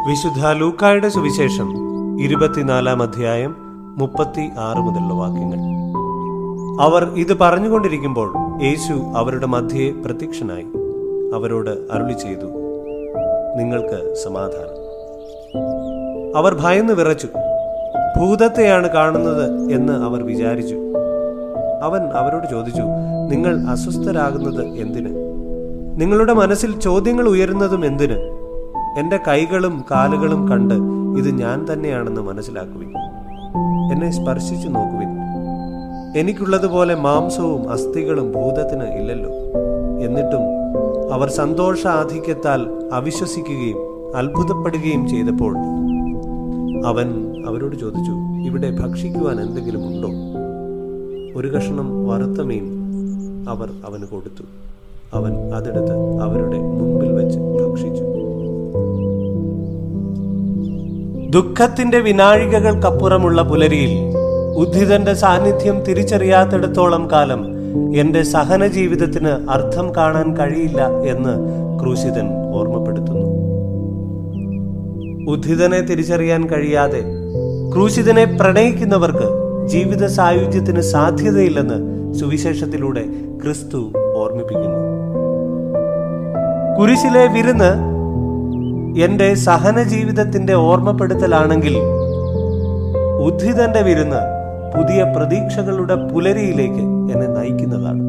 വിശുദ്ധ ലൂക്കായുടെ സുവിശേഷം ഇരുപത്തിനാലാം അധ്യായം മുപ്പത്തി ആറ് മുതലുള്ള വാക്യങ്ങൾ അവർ ഇത് പറഞ്ഞുകൊണ്ടിരിക്കുമ്പോൾ യേശു അവരുടെ മധ്യേ പ്രത്യക്ഷനായി അവരോട് അരുളി ചെയ്തു നിങ്ങൾക്ക് സമാധാനം അവർ ഭയന്ന് വിറച്ചു ഭൂതത്തെയാണ് കാണുന്നത് എന്ന് അവർ വിചാരിച്ചു അവൻ അവരോട് ചോദിച്ചു നിങ്ങൾ അസ്വസ്ഥരാകുന്നത് എന്തിന് നിങ്ങളുടെ മനസ്സിൽ ചോദ്യങ്ങൾ ഉയരുന്നതും എന്തിന് എന്റെ കൈകളും കാലുകളും കണ്ട് ഇത് ഞാൻ തന്നെയാണെന്ന് മനസ്സിലാക്കുവിൻ എന്നെ സ്പർശിച്ചു നോക്കുവിൻ എനിക്കുള്ളതുപോലെ മാംസവും അസ്ഥികളും ഭൂതത്തിന് ഇല്ലല്ലോ എന്നിട്ടും അവർ സന്തോഷ ആധിക്യത്താൽ അവിശ്വസിക്കുകയും അത്ഭുതപ്പെടുകയും ചെയ്തപ്പോൾ അവൻ അവരോട് ചോദിച്ചു ഇവിടെ ഭക്ഷിക്കുവാൻ എന്തെങ്കിലും ഉണ്ടോ ഒരു കഷണം വറുത്ത മീൻ അവർ അവന് കൊടുത്തു അവൻ അതെടുത്ത് അവരുടെ മുമ്പിൽ വെച്ച് ഭക്ഷിച്ചു ദുഃഖത്തിന്റെ വിനാഴികകൾക്കപ്പുറമുള്ള പുലരിയിൽ ഉദ്ധിതന്റെ സാന്നിധ്യം തിരിച്ചറിയാത്തിടത്തോളം കാലം എന്റെ സഹന ജീവിതത്തിന് അർത്ഥം കാണാൻ കഴിയില്ല എന്ന് ക്രൂശിതൻ ഓർമ്മപ്പെടുത്തുന്നു ഉദ്ധിതനെ തിരിച്ചറിയാൻ കഴിയാതെ ക്രൂശിതനെ പ്രണയിക്കുന്നവർക്ക് ജീവിത സായുജ്യത്തിന് സാധ്യതയില്ലെന്ന് സുവിശേഷത്തിലൂടെ ക്രിസ്തു ഓർമ്മിപ്പിക്കുന്നു കുരിശിലെ വിരുന്ന് എന്റെ സഹന ജീവിതത്തിന്റെ ഓർമ്മപ്പെടുത്തലാണെങ്കിൽ ഉദ്ധിതന്റെ വിരുന്ന് പുതിയ പ്രതീക്ഷകളുടെ പുലരിയിലേക്ക് എന്നെ നയിക്കുന്നതാണ്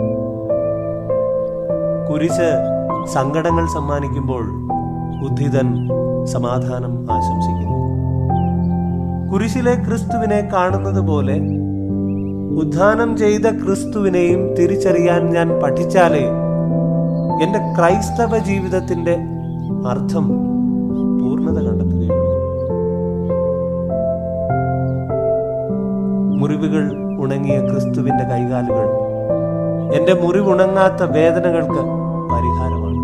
കുരിശ് സങ്കടങ്ങൾ സമ്മാനിക്കുമ്പോൾ ഉദ്ധിതൻ സമാധാനം ആശംസിക്കുന്നു കുരിശിലെ ക്രിസ്തുവിനെ കാണുന്നത് പോലെ ഉദ്ധാനം ചെയ്ത ക്രിസ്തുവിനെയും തിരിച്ചറിയാൻ ഞാൻ പഠിച്ചാലേ എന്റെ ക്രൈസ്തവ ജീവിതത്തിന്റെ അർത്ഥം പൂർണ്ണത കണ്ടെത്തുകയുള്ളൂ മുറിവുകൾ ഉണങ്ങിയ ക്രിസ്തുവിന്റെ കൈകാലുകൾ എന്റെ മുറിവുണങ്ങാത്ത വേദനകൾക്ക് പരിഹാരമാണ്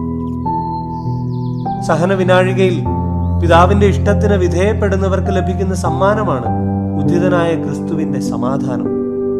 സഹന വിനാഴികയിൽ പിതാവിന്റെ ഇഷ്ടത്തിന് വിധേയപ്പെടുന്നവർക്ക് ലഭിക്കുന്ന സമ്മാനമാണ് ഉദ്ധിതനായ ക്രിസ്തുവിന്റെ സമാധാനം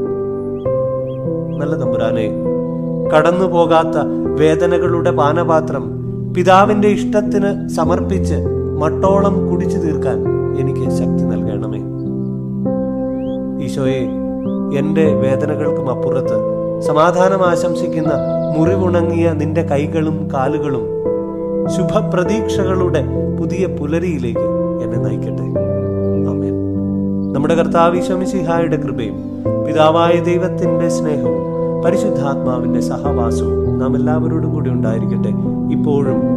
നല്ല തമ്പുരാനെ കടന്നു പോകാത്ത വേദനകളുടെ പാനപാത്രം പിതാവിന്റെ ഇഷ്ടത്തിന് സമർപ്പിച്ച് മട്ടോളം കുടിച്ചു തീർക്കാൻ എനിക്ക് ശക്തി നൽകണമേ ഈശോയെ എന്റെ വേദനകൾക്കും അപ്പുറത്ത് സമാധാനം ആശംസിക്കുന്ന മുറിവുണങ്ങിയ നിന്റെ കൈകളും കാലുകളും ശുഭപ്രതീക്ഷകളുടെ പുതിയ പുലരിയിലേക്ക് എന്നെ നയിക്കട്ടെ ആമേൻ നമ്മുടെ കർത്താവ് ഈശോമിശിഹായുടെ കൃപയും പിതാവായ ദൈവത്തിന്റെ സ്നേഹവും പരിശുദ്ധാത്മാവിന്റെ സഹവാസവും നാം എല്ലാവരോടും കൂടി ഉണ്ടായിരിക്കട്ടെ ഇപ്പോഴും